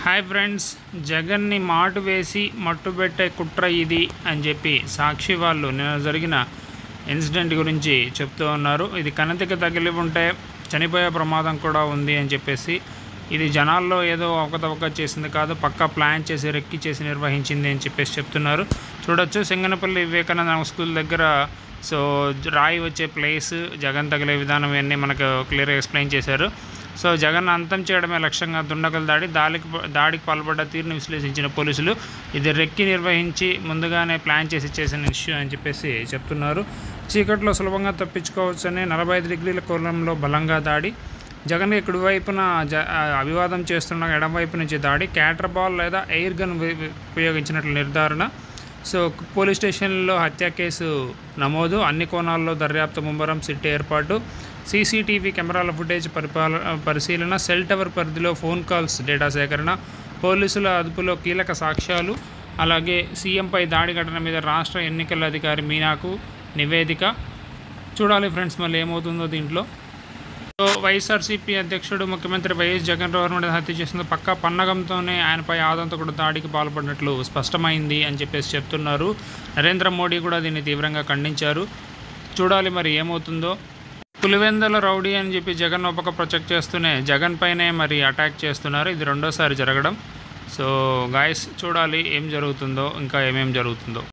hi friends జగన్ని మాటు వేసి మట్టుబెట్టే కుట్ర ఇది అని చెప్పి సాక్షి వాళ్ళు నిన్న జరిగిన ఇన్సిడెంట్ గురించి చెప్తూ ఉన్నారు ఇది కణతికి తగిలి ఉంటే చనిపోయే ప్రమాదం కూడా ఉంది అని చెప్పేసి ఇది జనాల్లో ఏదో అవకతవక చేసింది కాదు పక్కా ప్లాన్ చేసి రెక్కి చేసి నిర్వహించింది అని చెప్పేసి చెప్తున్నారు చూడొచ్చు సింగనపల్లి వివేకానంద స్కూల్ దగ్గర సో రాయి వచ్చే ప్లేస్ జగన్ తగిలే విధానం ఇవన్నీ మనకు క్లియర్గా ఎక్స్ప్లెయిన్ చేశారు సో జగన్ అంతం చేయడమే లక్ష్యంగా దుండగలు దాడి దాడికి దాడికి పాల్పడ్డ తీరును విశ్లేషించిన పోలీసులు ఇది రెక్కి నిర్వహించి ముందుగానే ప్లాన్ చేసి చేసిన ఇష్యూ అని చెప్పేసి చెప్తున్నారు చీకట్లో సులభంగా తప్పించుకోవచ్చని నలభై ఐదు డిగ్రీల కోణంలో బలంగా దాడి జగన్ ఇక్కడి వైపున జ ఆ, అభివాదం చేస్తున్న ఎడం వైపు నుంచి దాడి క్యాటర్ బాల్ లేదా ఎయిర్ గన్ వి- వి- ఉపయోగించినట్లు నిర్ధారణ సో పోలీస్ స్టేషన్లో హత్య కేసు నమోదు అన్ని కోణాల్లో దర్యాప్తు ముమ్మరం సిట్ ఏర్పాటు సీసీటీవీ కెమెరాల ఫుటేజ్ పరిపాల పరిశీలన సెల్ టవర్ పరిధిలో ఫోన్ కాల్స్ డేటా సేకరణ పోలీసుల అదుపులో కీలక సాక్ష్యాలు అలాగే సీఎంపై దాడి ఘటన మీద రాష్ట్ర ఎన్నికల అధికారి మీనాకు నివేదిక చూడాలి ఫ్రెండ్స్ మళ్ళీ ఏమవుతుందో దీంట్లో సో వైఎస్ఆర్సీపీ అధ్యక్షుడు ముఖ్యమంత్రి వైఎస్ జగన్ గవర్నమెంట్ హత్య చేసిన పక్కా పన్నగంతోనే ఆయనపై ఆదంతకుడు దాడికి పాల్పడినట్లు స్పష్టమైంది అని చెప్పేసి చెప్తున్నారు నరేంద్ర మోడీ కూడా దీన్ని తీవ్రంగా ఖండించారు చూడాలి మరి ఏమవుతుందో పులివెందల రౌడీ అని చెప్పి జగన్ ఒక ప్రొజెక్ట్ చేస్తూనే జగన్ పైనే మరి అటాక్ చేస్తున్నారు ఇది రెండోసారి జరగడం సో గాయస్ చూడాలి ఏం జరుగుతుందో ఇంకా ఏమేం జరుగుతుందో